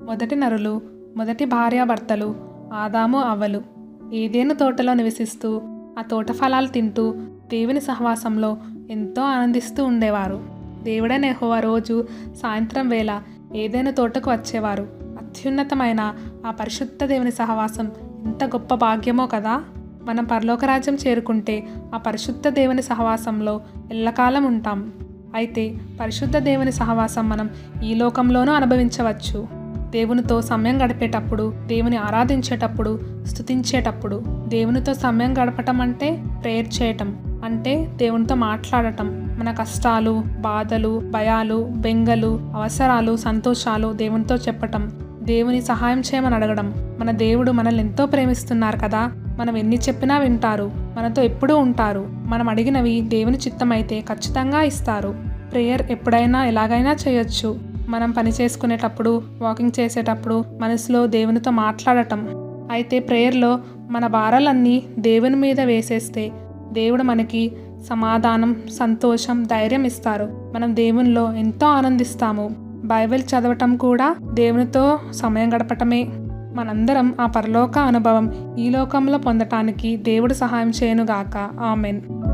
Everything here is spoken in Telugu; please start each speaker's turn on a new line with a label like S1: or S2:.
S1: మొదటి నరులు మొదటి భార్యాభర్తలు ఆదాము అవ్వలు ఏదేను తోటలో నివసిస్తూ ఆ తోట ఫలాలు తింటూ దేవుని సహవాసంలో ఎంతో ఆనందిస్తూ ఉండేవారు దేవుడైన యెహోవా రోజు సాయంత్రం వేళ ఏదైనా తోటకు వచ్చేవారు అత్యున్నతమైన ఆ పరిశుద్ధ దేవుని సహవాసం ఎంత గొప్ప భాగ్యమో కదా మనం పరలోక రాజ్యం చేరుకుంటే ఆ పరిశుద్ధ దేవుని సహవాసంలో ఎల్లకాలం ఉంటాం అయితే పరిశుద్ధ దేవుని సహవాసం మనం ఈ లోకంలోనూ అనుభవించవచ్చు దేవునితో సమయం గడిపేటప్పుడు దేవుని ఆరాధించేటప్పుడు స్తుతించేటప్పుడు దేవునితో సమయం గడపటం అంటే ప్రేయర్ చేయటం అంటే దేవునితో మాట్లాడటం మన కష్టాలు బాధలు భయాలు బెంగలు అవసరాలు సంతోషాలు దేవునితో చెప్పటం దేవుని సహాయం చేయమని అడగడం మన దేవుడు మనల్ని ఎంతో ప్రేమిస్తున్నారు కదా మనం ఎన్ని చెప్పినా వింటారు మనతో ఎప్పుడూ ఉంటారు మనం అడిగినవి దేవుని చిత్తమైతే ఖచ్చితంగా ఇస్తారు ప్రేయర్ ఎప్పుడైనా ఎలాగైనా చేయొచ్చు మనం పని చేసుకునేటప్పుడు వాకింగ్ చేసేటప్పుడు మనసులో దేవునితో మాట్లాడటం అయితే ప్రేయర్లో మన భారాలన్నీ దేవుని మీద వేసేస్తే దేవుడు మనకి సమాధానం సంతోషం ధైర్యం ఇస్తారు మనం దేవునిలో ఎంతో ఆనందిస్తాము బైబిల్ చదవటం కూడా దేవునితో సమయం గడపటమే మనందరం ఆ పరలోక అనుభవం ఈ లోకంలో పొందటానికి దేవుడు సహాయం చేయనుగాక ఆమెన్